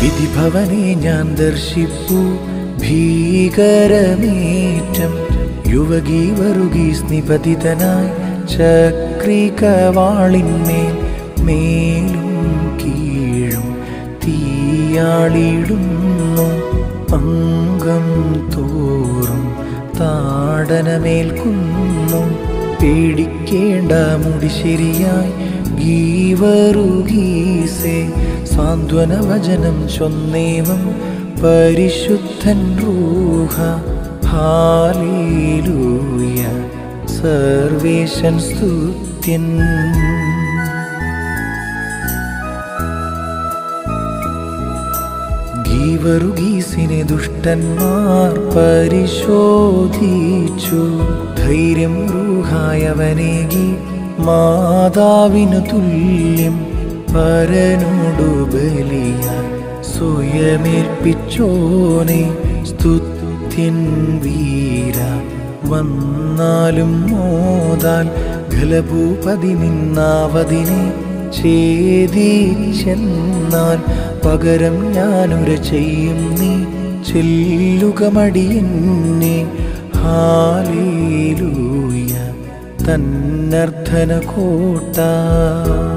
വിധിഭവനെ ഞാൻ ദർശിപ്പു ഭീകരമേറ്റം യുവകി വരുകി സ്നിപതിതനായി ചക്രികവാളിന്മേൽ മേലും കീഴും തീയാളിടുന്നു അംഗം തോറും താടനമേൽക്കുന്നു പേടിക്കേണ്ട മുടി ശരിയായി ഗീവറുഗീസേ സാന്ത്വന വചനം ചൊന്നേവം പരിശുദ്ധൻ റൂഹ ഹാലേലൂയ സർവേശൻ സ്തുത്യൻ ഗീവറുഗീസിനെ ദുഷ്ടന്മാർ പരിശോധിച്ചു ധൈര്യം റൂഹായവനേകി മാതാവിനു തുല്യം പരനോടു ബലിയ സ്വയമേൽപ്പിച്ചോനെ സ്തുത്യൻ വീര വന്നാലും മോതാൽ ഗലഭൂപതി നിന്നാവതിനെ ഛേദിച്ചെന്നാൽ പകരം ഞാനുര ചെയ്യും നീ ചെല്ലുക മടിയെന്നെ ഹാലേലൂയ തന്നർത്ഥന കോട്ട